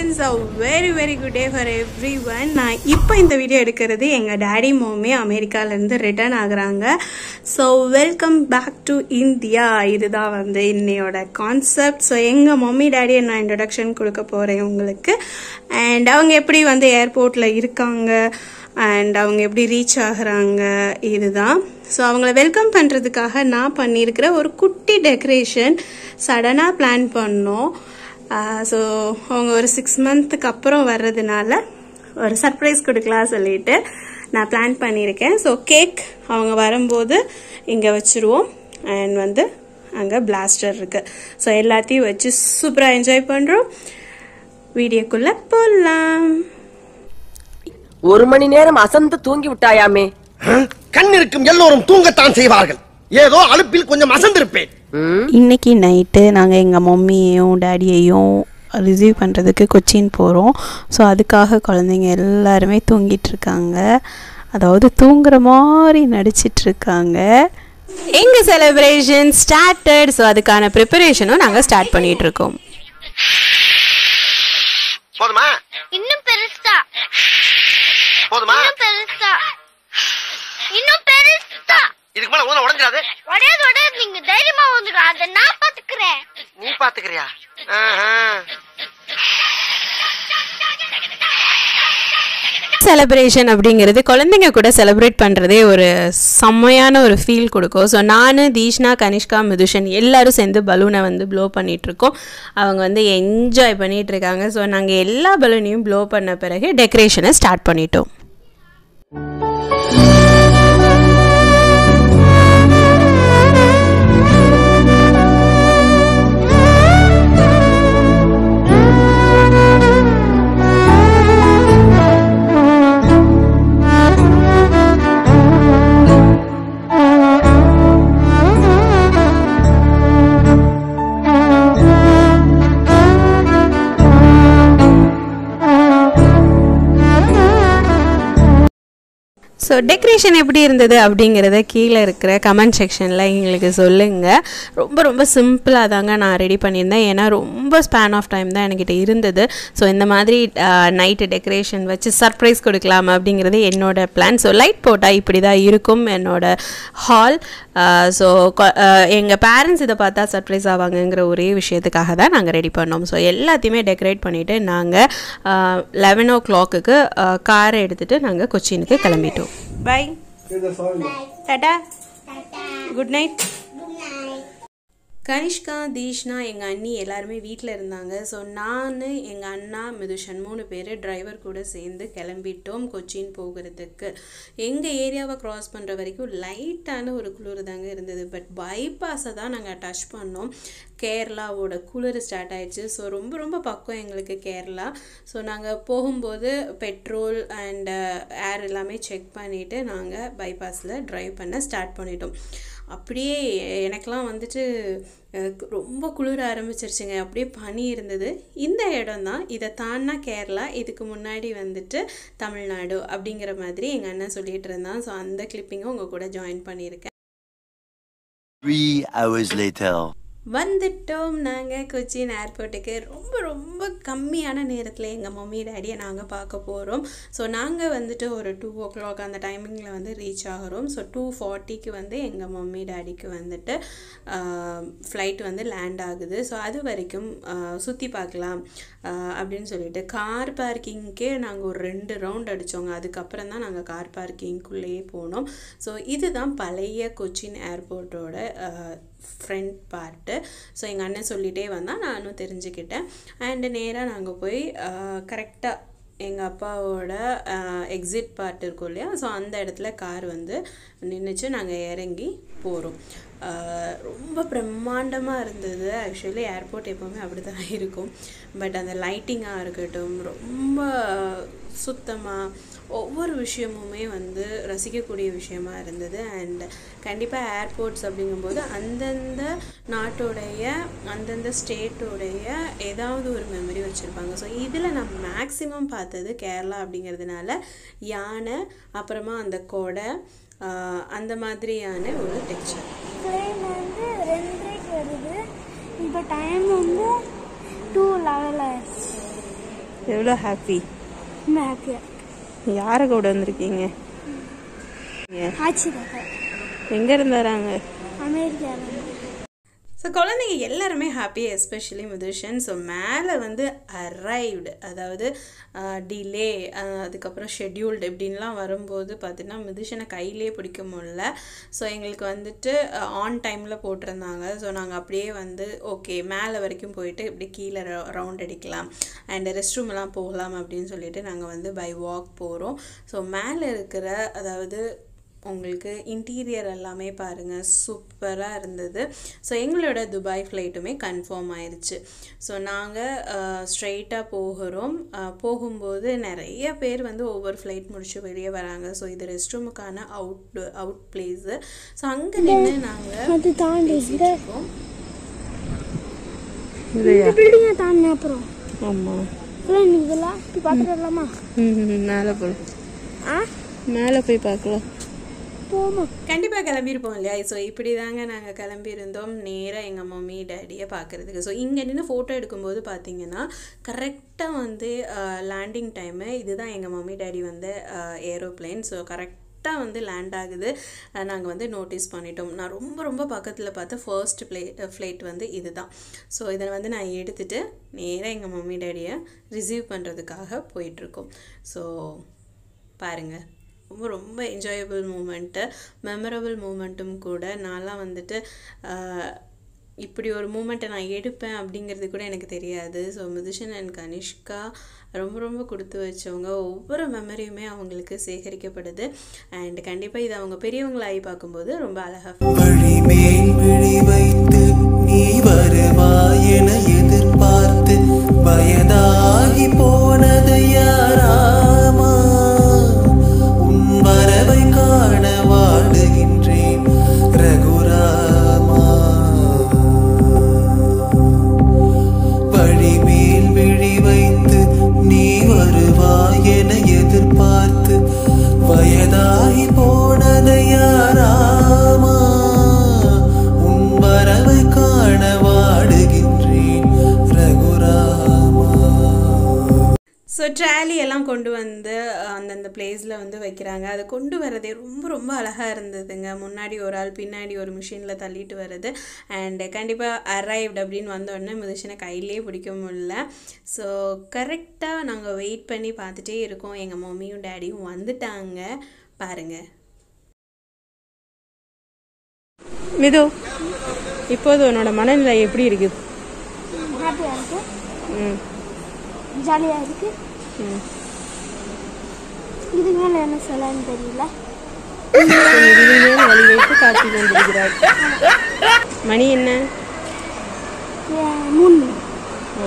Celebrations uh very very good day for everyone நான் இப்போ இந்த வீடியோ எடுக்கிறது எங்கள் டேடி மோமே அமெரிக்காலேருந்து ரிட்டர்ன் ஆகுறாங்க so welcome back to India இதுதான் வந்து இன்னையோட கான்செப்ட் ஸோ எங்கள் மம்மி டேடியை நான் இன்ட்ரடக்ஷன் கொடுக்க போகிறேன் உங்களுக்கு அண்ட் அவங்க எப்படி வந்து ஏர்போர்ட்டில் இருக்காங்க அண்ட் அவங்க எப்படி ரீச் ஆகுறாங்க இதுதான் ஸோ அவங்கள வெல்கம் பண்ணுறதுக்காக நான் பண்ணியிருக்கிற ஒரு குட்டி டெக்கரேஷன் சடனாக பிளான் பண்ணோம் ஸோ அவங்க ஒரு சிக்ஸ் மந்த்துக்கு அப்புறம் வர்றதுனால ஒரு சர்ப்ரைஸ் கொடுக்கலாம் சொல்லிட்டு நான் பிளான் பண்ணியிருக்கேன் ஸோ கேக் அவங்க வரும்போது இங்கே வச்சுருவோம் அண்ட் வந்து அங்கே பிளாஸ்டர் இருக்கு ஸோ எல்லாத்தையும் வச்சு சூப்பராக என்ஜாய் பண்ணுறோம் வீடியோக்குள்ளே போகலாம் ஒரு மணி நேரம் அசந்து தூங்கி விட்டாயாமே கண் இருக்கும் எல்லோரும் தூங்கத்தான் செய்வார்கள் ஏதோ அலுப்பில் கொஞ்சம் அசந்திருப்பேன் இன்னைக்கு நைட்டு நாங்கள் எங்கள் மம்மியையும் டேடியையும் ரிசீவ் பண்ணுறதுக்கு கொச்சின் போகிறோம் ஸோ அதுக்காக குழந்தைங்க எல்லாருமே தூங்கிட்டு இருக்காங்க அதாவது தூங்குற மாதிரி நடிச்சிட்டு இருக்காங்க எங்க செலிப்ரேஷன் ஸ்டார்டட் ஸோ அதுக்கான ப்ரிப்பரேஷனும் நாங்கள் ஸ்டார்ட் பண்ணிட்டு இருக்கோம் போதுமா இன்னும் பெருசா போதுமா இன்னும் பெருசா இன்னும் பெருசா இதுக்கு மேல ஊன உடஞ்சிடாது உடையாது உடையாது நீங்க தைரியமா வந்துடும் அதை நான் பாத்துக்கிறேன் நீ பாத்துக்கிறியா செலிப்ரேஷன் அப்படிங்கிறது குழந்தைங்க கூட செலிப்ரேட் பண்ணுறதே ஒரு செம்மையான ஒரு ஃபீல் கொடுக்கும் ஸோ நான் தீஷ்ணா கனிஷ்கா மிதுஷன் எல்லாரும் சேர்ந்து பலூனை வந்து ப்ளோ பண்ணிகிட்ருக்கோம் அவங்க வந்து என்ஜாய் பண்ணிகிட்டு இருக்காங்க ஸோ நாங்கள் எல்லா பலூனையும் ப்ளோ பண்ண பிறகு டெக்கரேஷனை ஸ்டார்ட் பண்ணிட்டோம் ஸோ டெக்கரேஷன் எப்படி இருந்தது அப்படிங்கிறத கீழே இருக்கிற கமெண்ட் செக்ஷனில் எங்களுக்கு சொல்லுங்கள் ரொம்ப ரொம்ப சிம்பிளாக தாங்க நான் ரெடி பண்ணியிருந்தேன் ஏன்னா ரொம்ப ஸ்பேன் ஆஃப் டைம் தான் என்கிட்ட இருந்தது ஸோ இந்த மாதிரி நைட்டு டெக்கரேஷன் வச்சு சர்ப்ரைஸ் கொடுக்கலாம் அப்படிங்கிறது என்னோட பிளான் ஸோ லைட் போட்டால் இப்படி தான் இருக்கும் என்னோட ஹால் ஸோ எங்கள் பேரண்ட்ஸ் இதை பார்த்தா சர்ப்ரைஸ் ஆவாங்கங்கிற ஒரே விஷயத்துக்காக தான் நாங்கள் ரெடி பண்ணோம் ஸோ எல்லாத்தையுமே டெக்கரேட் பண்ணிவிட்டு நாங்கள் லெவன் ஓ கிளாக்குக்கு காரை எடுத்துகிட்டு நாங்கள் கொச்சினுக்கு கிளம்பிட்டோம் bye tata good night Kanishka Theekshna எங்கள் அண்ணி எல்லாருமே வீட்டில் இருந்தாங்க ஸோ நான் எங்கள் அண்ணா மிதுஷன் மூணு பேர் டிரைவர் கூட சேர்ந்து கிளம்பிட்டோம் கொச்சின் போகிறதுக்கு எங்கள் ஏரியாவை க்ராஸ் பண்ணுற வரைக்கும் லைட்டான ஒரு குளிர் தாங்க இருந்தது பட் பைபாஸை தான் நாங்கள் டச் பண்ணோம் கேரளாவோட குளிர் ஸ்டார்ட் ஆயிடுச்சு ஸோ ரொம்ப ரொம்ப பக்கம் எங்களுக்கு கேரளா ஸோ நாங்கள் போகும்போது பெட்ரோல் அண்ட் ஏர் எல்லாமே செக் பண்ணிவிட்டு நாங்கள் பைபாஸில் ட்ரைவ் பண்ண ஸ்டார்ட் பண்ணிட்டோம் அப்படியே எனக்கெலாம் வந்துட்டு ரொம்ப குளிர ஆரம்பிச்சிருச்சுங்க அப்படியே பனி இருந்தது இந்த இடம் தான் இதை தாண்டினா கேரளா இதுக்கு முன்னாடி வந்துட்டு தமிழ்நாடு அப்படிங்கிற மாதிரி எங்கள் அண்ணன் சொல்லிட்டு இருந்தான் ஸோ அந்த கிளிப்பிங்கும் உங்கள் கூட ஜாயின் பண்ணியிருக்கேன் Three hours later. வந்துட்டோம் நாங்கள் கொச்சின் ஏர்போர்ட்டுக்கு ரொம்ப ரொம்ப கம்மியான நேரத்தில் எங்கள் மம்மி டேடியை நாங்கள் பார்க்க போகிறோம் ஸோ நாங்கள் வந்துட்டு ஒரு டூ ஓ கிளாக் அந்த டைமிங்கில் வந்து ரீச் ஆகிறோம் ஸோ டூ ஃபார்ட்டிக்கு வந்து எங்கள் மம்மி டேடிக்கு வந்துட்டு ஃப்ளைட் வந்து லேண்ட் ஆகுது ஸோ அது வரைக்கும் சுற்றி பார்க்கலாம் அப்படின்னு சொல்லிட்டு கார் பார்க்கிங்க்கே நாங்கள் ஒரு ரெண்டு ரவுண்ட் அடித்தோங்க அதுக்கப்புறம் தான் நாங்கள் கார் பார்க்கிங்குள்ளேயே போனோம் ஸோ இதுதான் பழைய கொச்சின் ஏர்போர்ட்டோட ஃப்ரண்ட் பார்ட்டு ஸோ எங்கள் அண்ணன் சொல்லிகிட்டே வந்தால் நானும் தெரிஞ்சுக்கிட்டேன் அண்டு நேராக நாங்கள் போய் கரெக்டாக எங்கள் அப்பாவோட எக்ஸிட் பார்ட் இருக்கும் இல்லையா ஸோ அந்த இடத்துல கார் வந்து நின்றுச்சு நாங்கள் இறங்கி போகிறோம் ரொம்ப பிரம்மாண்டமாக இருந்தது ஆக்சுவலி ஏர்போர்ட் எப்போவுமே அப்படி தான் இருக்கும் பட் அந்த லைட்டிங்காக இருக்கட்டும் ரொம்ப சுத்தமாக ஒவ்வொரு விஷயமுமே வந்து ரசிக்கக்கூடிய விஷயமா இருந்தது அண்ட் கண்டிப்பாக ஏர்போர்ட்ஸ் அப்படிங்கும்போது அந்தந்த நாட்டோடைய அந்தந்த ஸ்டேட்டோடைய ஏதாவது ஒரு மெமரி வச்சுருப்பாங்க ஸோ இதில் நான் மேக்ஸிமம் பார்த்தது கேரளா அப்படிங்கிறதுனால யானை அப்புறமா அந்த கொடை ஆஹ் அந்த மாதிரியான ஒரு டெக்ஸ்சர் ட்ரெயின் வந்து ரெண்டரைக்கு வருது இப்போ டைம் வந்து டூ லெவல் ஆயிடுச்சு எவ்வளோ ஹாப்பி ரொம்ப ஹாப்பியா யாரை கூட வந்திருக்கீங்க ஆச்சு தாத்தா எங்கே இருந்து வராங்க அமெரிக்காவில் ஸோ குழந்தைங்க எல்லாருமே ஹாப்பி எஸ்பெஷலி மிதுஷன் ஸோ மேலே வந்து அரைவ்டு அதாவது டிலே அதுக்கப்புறம் ஷெட்யூல்டு இப்படின்லாம் வரும்போது பார்த்தீங்கன்னா மிதுஷனை கையிலே பிடிக்க முடியல ஸோ எங்களுக்கு வந்துட்டு ஆன் டைமில் போட்டிருந்தாங்க ஸோ நாங்கள் அப்படியே வந்து ஓகே மேலே வரைக்கும் போயிட்டு இப்படி கீழே ரவுண்ட் அடிக்கலாம் அண்ட் ரெஸ்ட் ரூம்லாம் போகலாம் அப்படின்னு சொல்லிட்டு நாங்கள் வந்து பை வாக் போகிறோம் ஸோ மேலே இருக்கிற அதாவது உங்களுக்கு இன்டீரியர் எல்லாமே பாருங்கள் சூப்பராக இருந்தது ஸோ எங்களோட துபாய் ஃப்ளைட்டுமே கன்ஃபார்ம் ஆயிடுச்சு ஸோ நாங்கள் ஸ்ட்ரெயிட்டாக போகிறோம் அஹ், போகும்போது நிறைய பேர் வந்து ஒவ்வொரு ஃப்ளைட் முடிச்சு வெளியே வராங்க ஸோ இது ரெஸ்ட் ரூமுக்கான அவுட் அவுட் பிளேஸு ஸோ அங்கே நின்று நாங்கள் அது தாண்டி இந்த இருக்கோம் இந்த பில்டிங்கை தாண்டின அப்புறம் ஆமாம் இல்லை நீங்கள் இதெல்லாம் போய் பார்த்துட்டு வரலாமா மேலே போகலாம் ஆ மேலே போய் பார்க்கலாம் போமா கண்டிப்பாக கிளம்பியிருப்போம் இல்லையா ஸோ இப்படி தாங்க நாங்கள் கிளம்பியிருந்தோம் நேராக எங்கள் மம்மி டேடியை பார்க்குறதுக்கு ஸோ இங்கே நின்று ஃபோட்டோ எடுக்கும்போது பார்த்தீங்கன்னா கரெக்டாக வந்து லேண்டிங் டைமு இதுதான் எங்கள் மம்மி டேடி வந்து ஏரோப்ளேன் ஸோ கரெக்டாக வந்து லேண்ட் ஆகுது நாங்கள் வந்து நோட்டீஸ் பண்ணிட்டோம் நான் ரொம்ப ரொம்ப பக்கத்தில் பார்த்த ஃபர்ஸ்ட் ப்ளே ஃப்ளைட் வந்து இதுதான் ஸோ இதை வந்து நான் எடுத்துகிட்டு நேராக எங்கள் மம்மி டேடியை ரிசீவ் பண்ணுறதுக்காக போயிட்டுருக்கோம் ஸோ பாருங்கள் ரொம்ப ரொம்ப என்ஜாயபிள் மூமெண்ட்டு மெமரபிள் மூமெண்ட்டும் கூட நான்லாம் வந்துட்டு ஆஹ், இப்படி ஒரு மூமெண்ட்டை நான் எடுப்பேன் அப்படிங்கிறது கூட எனக்கு தெரியாது ஸோ மிதுஷன் அண்ட் கனிஷ்கா ரொம்ப ரொம்ப கொடுத்து வச்சவங்க ஒவ்வொரு மெமரியுமே அவங்களுக்கு சேகரிக்கப்படுது அண்ட் கண்டிப்பாக இது அவங்க பெரியவங்களாகி பார்க்கும்போது ரொம்ப அழகாக வழிமேல் விழி வைத்து நீ வருவாய் என எதிர்பார்த்து வயதாகி போனது யாராமா உன் வரவை காண வாடுகின்றேன் ரகுராமா வழிமேல் விழி வைத்து நீ வருவாய் என எதிர்பார்த்து வயதாகி போனது யாராமா உன் வரவை காண வாடுகின்றேன் ரகுராமா ஸோ ட்ராலி எல்லாம் கொண்டு வந்து அஹ், அந்தந்த பிளேஸில் வந்து வைக்கிறாங்க அதை கொண்டு வரதே ரொம்ப ரொம்ப அழகாக இருந்ததுங்க முன்னாடி ஒரு ஆள் பின்னாடி ஒரு மிஷினில் தள்ளிட்டு வர்றது அண்டு கண்டிப்பாக அரைவ்ட் அப்படின்னு வந்த உடனே மிதிஷனை கையிலே பிடிக்க முடியல ஸோ கரெக்டாக நாங்கள் வெயிட் பண்ணி பார்த்துட்டே இருக்கோம் எங்கள் மம்மியும் டேடியும் வந்துட்டாங்க பாருங்க மிது இப்போது உன்னோட மனநிலை எப்படி இருக்குது ஹாப்பியாக இருக்கு ம் ஜாலியாக இருக்கு ம் இதுக்கு மேலே என்ன சொல்லன்னு தெரியல இனிமேல் வழி வைத்து காத்து கொண்டிருக்கிறார் மணி என்ன ஏன் மூணு ஓ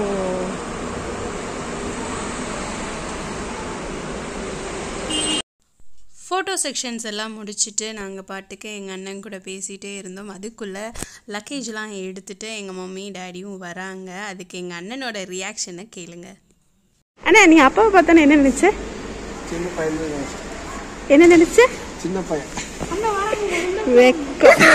ஃபோட்டோ செக்ஷன்ஸ் எல்லாம் முடிச்சுட்டு நாங்கள் பாட்டுக்கு எங்கள் அண்ணன் கூட பேசிகிட்டே இருந்தோம் அதுக்குள்ளே லக்கேஜ்லாம் எடுத்துட்டு எங்கள் மம்மி டேடியும் வராங்க அதுக்கு எங்கள் அண்ணனோட ரியாக்ஷனை கேளுங்க அண்ணா நீ அப்பாவை பார்த்தோன்னே என்ன நினச்ச சின்ன பையன் என்ன நினச்ச சின்ன பையன் வெக்கம்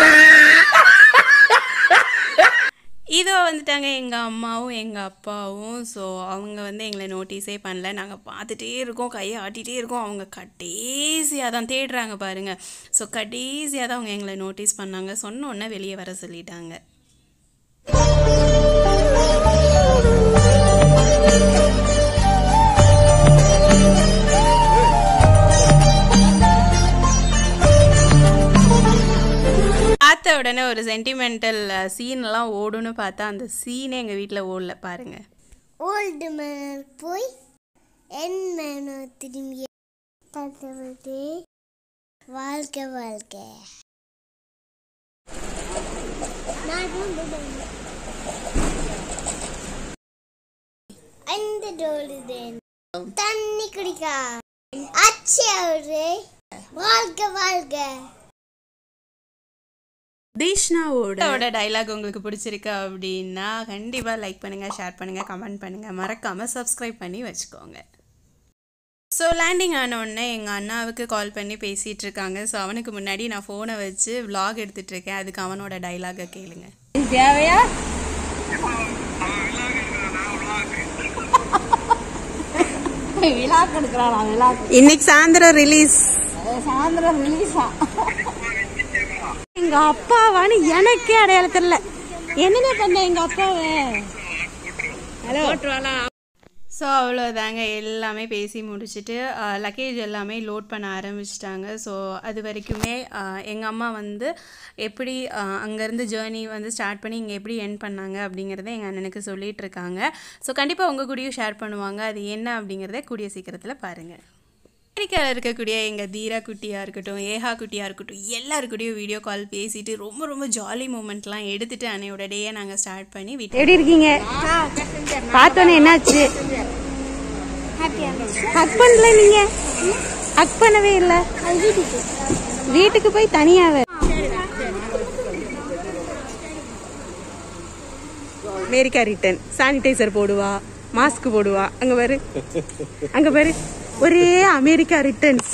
இதோ வந்துட்டாங்க எங்கள் அம்மாவும் எங்கள் அப்பாவும் ஸோ அவங்க வந்து எங்களை நோட்டீஸே பண்ணல நாங்கள் பார்த்துட்டே இருக்கோம் கையை ஆட்டிகிட்டே இருக்கோம் அவங்க கடைசியாக தான் தேடுறாங்க பாருங்கள் ஸோ கடைசியாக தான் அவங்க எங்களை நோட்டீஸ் பண்ணாங்க சொன்ன உடனே வெளியே வர சொல்லிட்டாங்க பார்த்த உடனே ஒரு சென்டிமெண்டல் சீன்லாம் ஓடுன்னு பார்த்தா அந்த சீனே எங்கள் வீட்டில் ஓடல பாருங்கள் ஓல்டு மேனர் போய் என் மேனோ திரும்பி பார்த்து வாழ்க்கை வாழ்க்கை அந்த டோலுதேன் தண்ணி குடிக்கா அச்சி அவரு வாழ்க்கை வாழ்க்கை தீஷ்ணாவோட டைலாக் உங்களுக்கு பிடிச்சிருக்கு அப்படின்னா கண்டிப்பாக லைக் பண்ணுங்கள் ஷேர் பண்ணுங்கள் கமெண்ட் பண்ணுங்கள் மறக்காமல் சப்ஸ்கிரைப் பண்ணி வச்சுக்கோங்க ஸோ லேண்டிங் ஆன உடனே எங்கள் அண்ணாவுக்கு கால் பண்ணி பேசிகிட்டு இருக்காங்க ஸோ அவனுக்கு முன்னாடி நான் ஃபோனை வச்சு vlog எடுத்துட்டு இருக்கேன் அதுக்கு அவனோட டைலாகை கேளுங்க தேவையா விழா கொடுக்குறானா விழா இன்னைக்கு சாயந்தரம் ரிலீஸ் சாயந்தரம் ரிலீஸா எங்க அப்பாவான்னு எனக்கே அடையாளம் தெரியல என்னென்ன பண்ண எங்க அப்பாவை ஹலோ ஸோ அவ்வளோதாங்க எல்லாமே பேசி முடிச்சுட்டு லக்கேஜ் எல்லாமே லோட் பண்ண ஆரம்பிச்சிட்டாங்க ஸோ அது வரைக்குமே எங்கள் அம்மா வந்து எப்படி அங்கேருந்து ஜேர்னி வந்து ஸ்டார்ட் பண்ணி இங்கே எப்படி என் பண்ணாங்க அப்படிங்கிறத எங்கள் அண்ணனுக்கு சொல்லிட்டு இருக்காங்க ஸோ கண்டிப்பாக உங்கள் கூடயும் ஷேர் பண்ணுவாங்க அது என்ன அப்படிங்கிறத கூடிய சீக்கிரத்தில் பாருங்கள் அமெரிக்காவில் இருக்கக்கூடிய எங்கள் தீரா குட்டியாக இருக்கட்டும் ஏஹா குட்டியாக இருக்கட்டும் எல்லாருக்கூடயும் வீடியோ கால் பேசிட்டு ரொம்ப ரொம்ப ஜாலி மூமெண்ட்லாம் எடுத்துட்டு அன்னையோட டேயை நாங்கள் ஸ்டார்ட் பண்ணி வீட்டு எப்படி இருக்கீங்க பார்த்தோன்னே என்னாச்சு ஹக் பண்ணல நீங்க ஹக் பண்ணவே இல்லை வீட்டுக்கு போய் தனியாவே அமெரிக்கா ரிட்டன் சானிடைசர் போடுவா மாஸ்க் போடுவா அங்க பாரு அங்க பாரு ஒரே அமெரிக்கா ரிட்டர்ன்ஸ்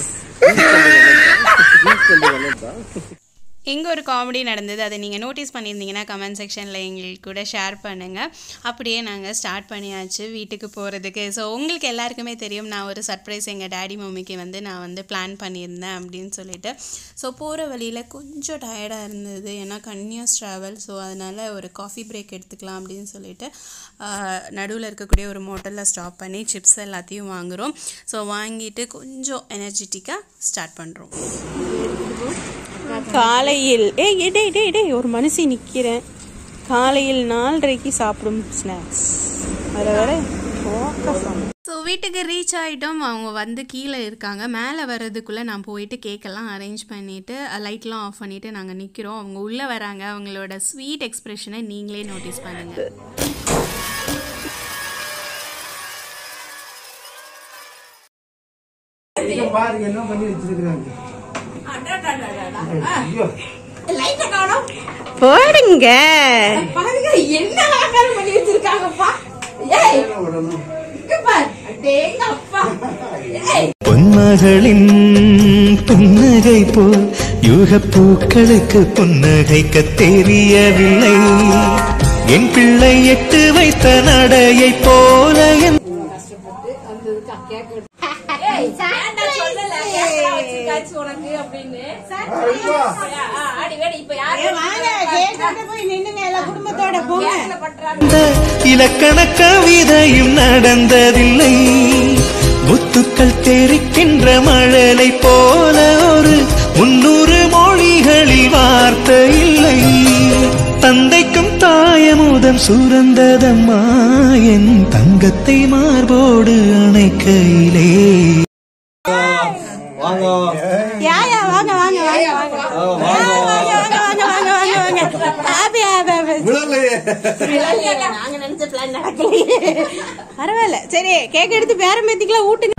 இங்கே ஒரு காமெடி நடந்தது அதை நீங்கள் நோட்டீஸ் பண்ணியிருந்தீங்கன்னா கமெண்ட் செக்ஷனில் எங்களுக்கு கூட ஷேர் பண்ணுங்கள் அப்படியே நாங்கள் ஸ்டார்ட் பண்ணியாச்சு வீட்டுக்கு போகிறதுக்கு ஸோ உங்களுக்கு எல்லாருக்குமே தெரியும் நான் ஒரு சர்ப்ரைஸ் எங்கள் டேடி மம்மிக்கு வந்து நான் வந்து பிளான் பண்ணியிருந்தேன் அப்படின்னு சொல்லிட்டு ஸோ போகிற வழியில் கொஞ்சம் டயர்டாக இருந்தது ஏன்னா கன்னியூஸ் ட்ராவல் ஸோ அதனால் ஒரு காஃபி பிரேக் எடுத்துக்கலாம் அப்படின்னு சொல்லிட்டு நடுவில் இருக்கக்கூடிய ஒரு மோட்டலில் ஸ்டாப் பண்ணி சிப்ஸ் எல்லாத்தையும் வாங்குகிறோம் ஸோ வாங்கிட்டு கொஞ்சம் எனர்ஜெட்டிக்காக ஸ்டார்ட் பண்ணுறோம் காலையில் ஏய் டேய் டேய் டேய் ஒரு மனுஷி நிற்கிறேன் காலையில் நாலரைக்கு சாப்பிடும் ஸ்நாக்ஸ் வர வர ஸோ வீட்டுக்கு ரீச் ஆகிட்டோம் அவங்க வந்து கீழே இருக்காங்க மேலே வர்றதுக்குள்ளே நான் போயிட்டு கேக்கெல்லாம் அரேஞ்ச் பண்ணிவிட்டு லைட்லாம் ஆஃப் பண்ணிவிட்டு நாங்கள் நிற்கிறோம் அவங்க உள்ளே வராங்க அவங்களோட ஸ்வீட் எக்ஸ்ப்ரெஷனை நீங்களே நோட்டீஸ் பண்ணுங்கள் போடுங்க பாருங்க என்ன அலங்காரம் பண்ணி வச்சிருக்காங்கப்பா ஏய் இங்க பாரு அடேங்க அப்பா ஏய் பொன்மகளின் புன்னகை போல் யுக பூக்களுக்கு புன்னகைக்க தெரியவில்லை என் பிள்ளை எட்டு வைத்த நடையை போல என் ஏய் நான் சொல்லல கேக்கலாம் வச்சிருக்காச்சு உனக்கு அப்படின்னு ஆ, ஆடி வேடி இப்ப யாரு போய் நின்னுங்க எல்லா குடும்பத்தோட போங்க பண்றாங்க இந்த இலக்கண கவிதையும் நடந்ததில்லை முத்துக்கள் தெரிக்கின்ற மழலை போல ஒரு முன்னூறு மொழிகளில் வார்த்தை இல்லை தந்தைக்கும் தாயமுதம் சுரந்ததம்மா என் தங்கத்தை மார்போடு அணைக்கையிலே யா யா வாங்க வாங்க வாங்க வாங்க வாங்க வாங்க வாங்க வாங்க வாங்க வாங்க ஹாப்பி ஹாப்பி நாங்க நினைச்ச பிளான் நடக்கலையே பரவாயில்ல சரி கேக் எடுத்து பேரம் பேத்திக்கலாம் ஊட்டுங்க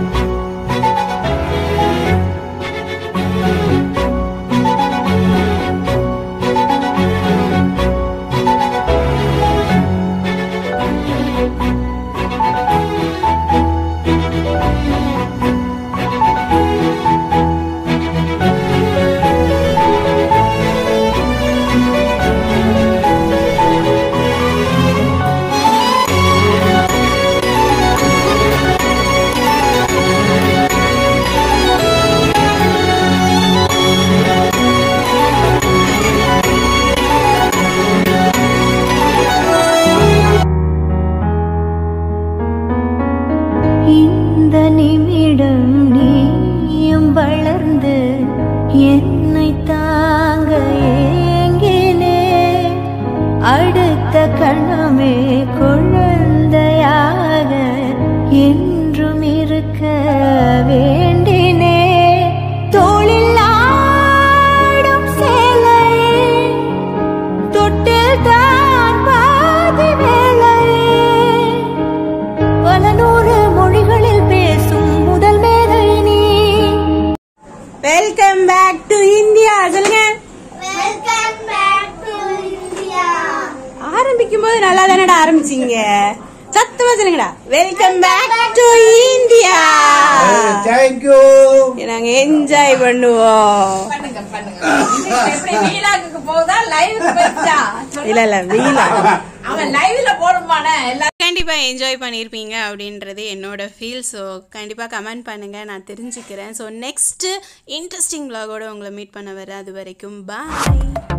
இந்த நிமிடம் நீயும் வளர்ந்து என்னை தாங்க ஏங்கினே அடுத்த கணமே குழந்தையாக என்றும் இருக்க வேண்டினே தோளில் ஆடும் சேலையே தொட்டில் தான் பாதி வேலையே பல நூறு மொழிகளில் பேசும் முதல் மேதை நீ வெல்கம் பேக் டு இந்தியா சொல்லுங்க வெல்கம் பேக் டு இந்தியா ஆரம்பிக்கும் போது நல்லா தானடா ஆரம்பிச்சீங்க சத்தமா சொல்லுங்கடா welcome back to India thank you நாங்க என்ஜாய் பண்ணுவோம் பண்ணுங்க பண்ணுங்க இன்னைக்கு எப்படி வீலாக்கு போகுதா லைவுக்கு போயிடுச்சா இல்ல இல்ல வீலா அவன் லைவ்ல போடுமானே எல்லாரும் கண்டிப்பாக என்ஜாய் பண்ணியிருப்பீங்க அப்படின்றது என்னோட ஃபீல் ஸோ கண்டிப்பாக கமெண்ட் பண்ணுங்கள் நான் தெரிஞ்சுக்கிறேன் ஸோ நெக்ஸ்ட்டு இன்ட்ரெஸ்டிங் vlog-ஓட உங்களை மீட் பண்ண வரேன் அது வரைக்கும் பாய்